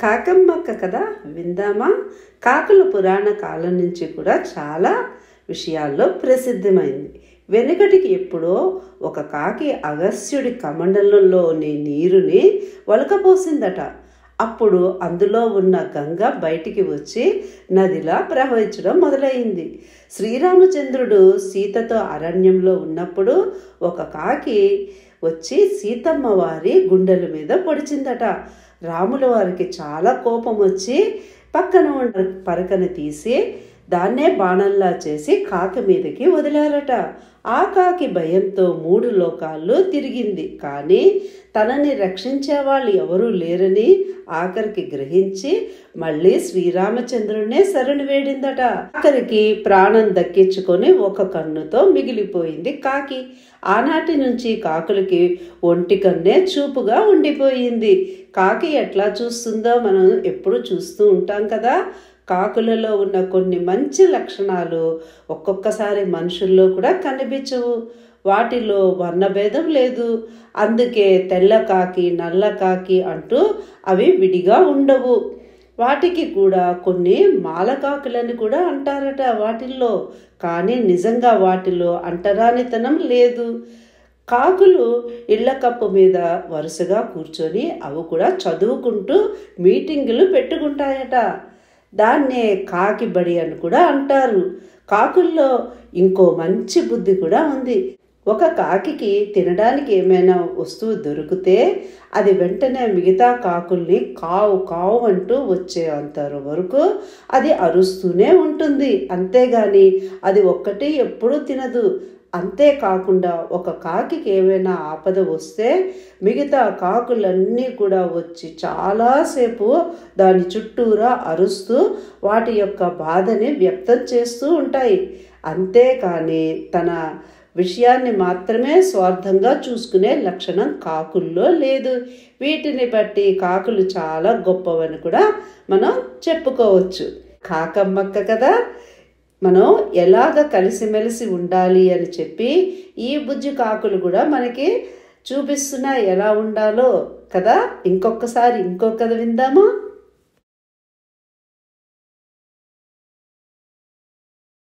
కాకమ్మక్క కదా విందామా కాకుల పురాణ కాలం నుంచి కూడా చాలా విషయాల్లో ప్రసిద్ధమైంది వెనుకటికి ఎప్పుడో ఒక కాకి అగస్త్యుడి కమండలంలోని నీరుని ఒలకపోసిందట అప్పుడు అందులో ఉన్న గంగ బయటికి వచ్చి నదిలా ప్రవహించడం మొదలైంది శ్రీరామచంద్రుడు సీతతో అరణ్యంలో ఉన్నప్పుడు ఒక కాకి వచ్చి సీతమ్మ వారి గుండెల మీద పొడిచిందట రాముల వారికి చాలా కోపం వచ్చి పక్కన ఉన్న పరకను తీసి దాన్నే బాణంలా చేసి కాకి మీదకి వదిలారట ఆ కాకి భయంతో మూడు లోకాల్లో తిరిగింది కానీ తనని రక్షించే వాళ్ళు ఎవరూ లేరని ఆఖరికి గ్రహించి మళ్ళీ శ్రీరామచంద్రునే శరణు వేడిందట ఆఖరికి ప్రాణం దక్కించుకొని ఒక కన్నుతో మిగిలిపోయింది కాకి ఆనాటి నుంచి కాకులకి ఒంటి కన్నే చూపుగా ఉండిపోయింది కాకి ఎట్లా చూస్తుందో మనం ఎప్పుడు చూస్తూ ఉంటాం కదా కాకులలో ఉన్న కొన్ని మంచి లక్షణాలు ఒక్కొక్కసారి మనుషుల్లో కూడా కనిపించవు వాటిలో వర్ణభేదం లేదు అందుకే తెల్ల కాకి నల్ల కాకి అంటూ అవి విడిగా ఉండవు వాటికి కూడా కొన్ని మాలకాకులని కూడా అంటారట వాటిల్లో కానీ నిజంగా వాటిలో అంటరానితనం లేదు కాకులు ఇళ్ల కప్పు మీద వరుసగా కూర్చొని అవి కూడా చదువుకుంటూ మీటింగులు పెట్టుకుంటాయట దాన్నే కాకి బడి అని కూడా అంటారు కాకుల్లో ఇంకో మంచి బుద్ధి కూడా ఉంది ఒక కాకికి తినడానికి ఏమైనా వస్తువు దొరికితే అది వెంటనే మిగతా కాకుల్ని కావు కావు అంటూ వచ్చే అంతారు వరకు అది అరుస్తూనే ఉంటుంది అంతేగాని అది ఒక్కటి ఎప్పుడూ తినదు అంతేకాకుండా ఒక కాకికి ఏమైనా ఆపద వస్తే మిగతా కాకులన్నీ కూడా వచ్చి చాలాసేపు దాని చుట్టూరా అరుస్తూ వాటి యొక్క బాధని వ్యక్తం చేస్తూ ఉంటాయి అంతేకాని తన విషయాన్ని మాత్రమే స్వార్థంగా చూసుకునే లక్షణం కాకుల్లో లేదు వీటిని బట్టి కాకులు చాలా గొప్పవని కూడా మనం చెప్పుకోవచ్చు కాకమ్మక్క కదా మనం ఎలాగ కలిసిమెలిసి ఉండాలి అని చెప్పి ఈ బుజ్జి కాకులు కూడా మనకి చూపిస్తున్నా ఎలా ఉండాలో కదా ఇంకొకసారి ఇంకొక కథ విందామా